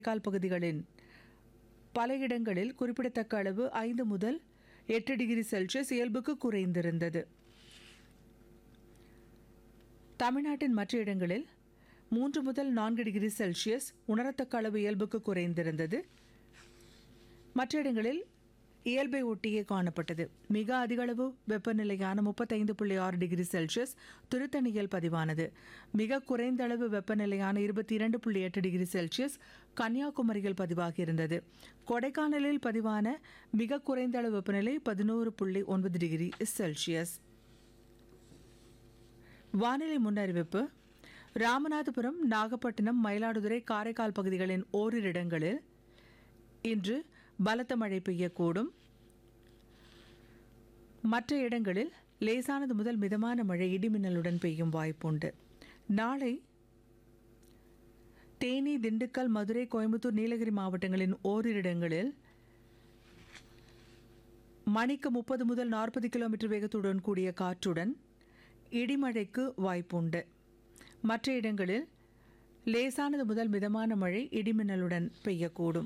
கால் பகுதிகளின் பல இடங்களில் குறிப்பிடத்தக்க அளவு ஐந்து முதல் எட்டு டிகிரி செல்சியஸ் இயல்புக்கு குறைந்திருந்தது தமிழ்நாட்டின் மற்ற இடங்களில் மூன்று முதல் நான்கு டிகிரி செல்சியஸ் உணரத்தக்க அளவு இயல்புக்கு குறைந்திருந்தது மற்ற இடங்களில் இயல்பை ஒட்டியே காணப்பட்டது மிக அதிகளவு வெப்பநிலையான முப்பத்தைந்து புள்ளி ஆறு டிகிரி செல்சியஸ் திருத்தணியில் பதிவானது மிக குறைந்த அளவு வெப்பநிலையான இருபத்தி இரண்டு புள்ளி எட்டு டிகிரி செல்சியஸ் கன்னியாகுமரியில் பதிவாகியிருந்தது கொடைக்கானலில் பதிவான மிக குறைந்த அளவு வெப்பநிலை பதினோரு புள்ளி ஒன்பது டிகிரி செல்சியஸ் வானிலை முன்னறிவிப்பு ராமநாதபுரம் நாகப்பட்டினம் மயிலாடுதுறை காரைக்கால் பகுதிகளின் ஓரிரு இடங்களில் இன்று பலத்த மழை பெய்யக்கூடும் மற்ற இடங்களில் லேசானது முதல் மிதமான மழை இடிமின்னலுடன் பெய்யும் வாய்ப்புண்டு நாளை தேனி திண்டுக்கல் மதுரை கோயம்புத்தூர் நீலகிரி மாவட்டங்களின் ஓரிரு இடங்களில் மணிக்கு முப்பது முதல் நாற்பது கிலோமீட்டர் வேகத்துடன் கூடிய காற்றுடன் இடிமழைக்கு வாய்ப்புண்டு மற்ற இடங்களில் லேசானது முதல் மிதமான மழை இடிமின்னலுடன் பெய்யக்கூடும்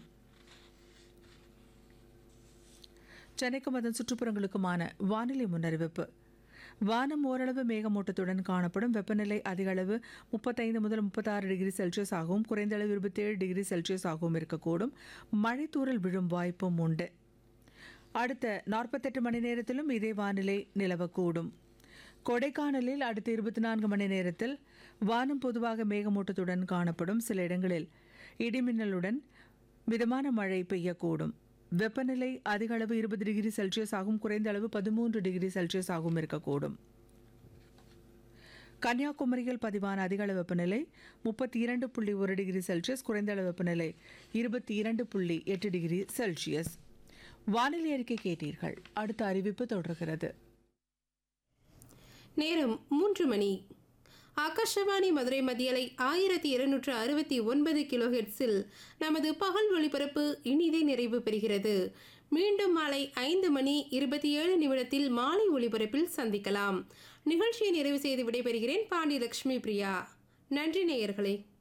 சென்னைக்கும் அதன் சுற்றுப்புறங்களுக்குமான வானிலை முன்னறிவிப்பு வானம் ஓரளவு மேகமூட்டத்துடன் காணப்படும் வெப்பநிலை அதிக அளவு முப்பத்தைந்து முதல் முப்பத்தாறு டிகிரி செல்சியஸ் ஆகவும் குறைந்த அளவு இருபத்தேழு டிகிரி செல்சியஸ் ஆகவும் இருக்கக்கூடும் மழைத்தூறல் விழும் வாய்ப்பும் உண்டு அடுத்த நாற்பத்தெட்டு மணி நேரத்திலும் இதே வானிலை நிலவக்கூடும் கொடைக்கானலில் அடுத்த இருபத்தி நான்கு மணி நேரத்தில் வானம் பொதுவாக மேகமூட்டத்துடன் காணப்படும் சில இடங்களில் இடிமின்னலுடன் மிதமான மழை பெய்யக்கூடும் வெப்பநிலை அதிக அளவு இருபது டிகிரி செல்சியஸ் ஆகும் குறைந்த அளவு பதிமூன்று டிகிரி செல்சியஸ் ஆகும் இருக்கக்கூடும் கன்னியாகுமரியில் பதிவான அதிக அளவு வெப்பநிலை முப்பத்தி இரண்டு புள்ளி ஒரு டிகிரி செல்சியஸ் குறைந்த அளவு வெப்பநிலை இருபத்தி இரண்டு புள்ளி எட்டு டிகிரி செல்சியஸ் வானிலை அறிக்கை கேட்டீர்கள் அடுத்த அறிவிப்பு தொடர்கிறது நேரம் மூன்று மணி ஆகாஷவாணி மதுரை மத்தியலை ஆயிரத்தி இருநூற்று அறுபத்தி ஒன்பது கிலோ ஹெர்ட்ஸில் நமது பகல் ஒளிபரப்பு இனிதே நிறைவு பெறுகிறது மீண்டும் மாலை ஐந்து மணி இருபத்தி ஏழு நிமிடத்தில் மாலை ஒளிபரப்பில் சந்திக்கலாம் நிகழ்ச்சியை நிறைவு செய்து விடைபெறுகிறேன் பாண்டி லட்சுமி பிரியா நன்றி நேயர்களே